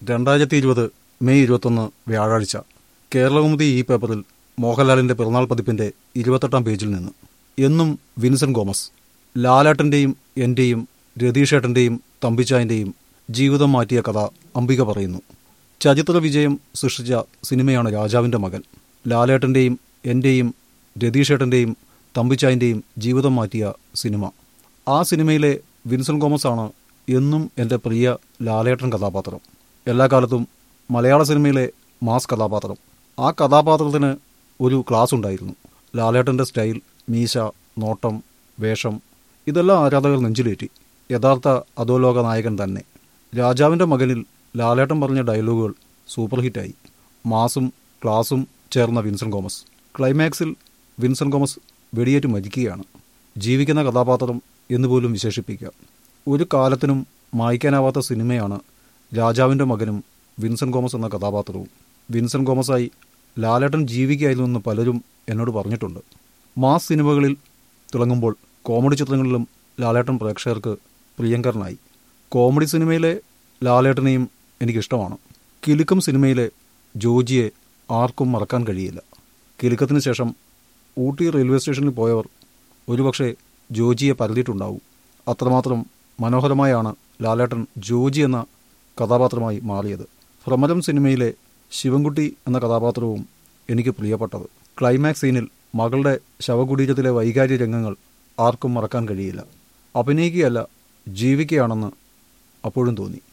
രണ്ടായിരത്തി ഇരുപത് മെയ് ഇരുപത്തൊന്ന് വ്യാഴാഴ്ച കേരളകൗമുദി ഈ പേപ്പറിൽ മോഹൻലാലിന്റെ പിറന്നാൾ പതിപ്പിന്റെ ഇരുപത്തെട്ടാം പേജിൽ നിന്ന് എന്നും വിൻസെന്റ് ഗോമസ് ലാലേട്ടന്റെയും എന്റെയും രതീഷേട്ടന്റെയും തമ്പിച്ചായന്റെയും ജീവിതം മാറ്റിയ കഥ അംബിക പറയുന്നു ചരിത്ര വിജയം സൃഷ്ടിച്ച സിനിമയാണ് രാജാവിന്റെ മകൻ ലാലേട്ടന്റെയും എന്റെയും രതീഷേട്ടന്റെയും തമ്പിച്ചായന്റെയും ജീവിതം മാറ്റിയ സിനിമ ആ സിനിമയിലെ വിൻസെന്റ് ഗോമസ് ആണ് എന്നും എൻ്റെ പ്രിയ ലാലേട്ടൻ കഥാപാത്രം എല്ലാ കാലത്തും മലയാള സിനിമയിലെ മാസ് കഥാപാത്രം ആ കഥാപാത്രത്തിന് ഒരു ക്ലാസ് ഉണ്ടായിരുന്നു ലാലേട്ടൻ്റെ സ്റ്റൈൽ മീശ നോട്ടം വേഷം ഇതെല്ലാം ആരാധകർ നെഞ്ചിലേറ്റി യഥാർത്ഥ അധോലോക നായകൻ തന്നെ രാജാവിൻ്റെ മകനിൽ ലാലേട്ടൻ പറഞ്ഞ ഡയലോഗുകൾ സൂപ്പർ ഹിറ്റായി മാസും ക്ലാസും ചേർന്ന വിൻസെന്റ് ഗോമസ് ക്ലൈമാക്സിൽ വിൻസെന്റ് ഗോമസ് വെടിയേറ്റ് മരിക്കുകയാണ് ജീവിക്കുന്ന കഥാപാത്രം എന്നുപോലും വിശേഷിപ്പിക്കാം ഒരു കാലത്തിനും മായ്ക്കാനാവാത്ത സിനിമയാണ് രാജാവിൻ്റെ മകനും വിൻസെന്റ് ഗോമസ് എന്ന കഥാപാത്രവും വിൻസെന്റ് ഗോമസായി ലാലേട്ടൻ ജീവിക്കുകയായിരുന്നു എന്ന് പലരും എന്നോട് പറഞ്ഞിട്ടുണ്ട് മാസ് സിനിമകളിൽ തിളങ്ങുമ്പോൾ കോമഡി ചിത്രങ്ങളിലും ലാലേട്ടൻ പ്രേക്ഷകർക്ക് പ്രിയങ്കരനായി കോമഡി സിനിമയിലെ ലാലേട്ടനെയും എനിക്കിഷ്ടമാണ് കിലുക്കം സിനിമയിലെ ജോജിയെ ആർക്കും മറക്കാൻ കഴിയില്ല കിലുക്കത്തിന് ശേഷം ഊട്ടി റെയിൽവേ സ്റ്റേഷനിൽ പോയവർ ഒരുപക്ഷെ ജോജിയെ പരതിയിട്ടുണ്ടാവും അത്രമാത്രം മനോഹരമായാണ് ലാലേട്ടൻ ജോജി എന്ന കഥാപാത്രമായി മാറിയത് ഭ്രമരം സിനിമയിലെ ശിവൻകുട്ടി എന്ന കഥാപാത്രവും എനിക്ക് പ്രിയപ്പെട്ടത് ക്ലൈമാക്സ് സീനിൽ മകളുടെ ശവകുടീരത്തിലെ വൈകാര്യ രംഗങ്ങൾ ആർക്കും മറക്കാൻ കഴിയില്ല അഭിനയിക്കുകയല്ല ജീവിക്കുകയാണെന്ന് അപ്പോഴും തോന്നി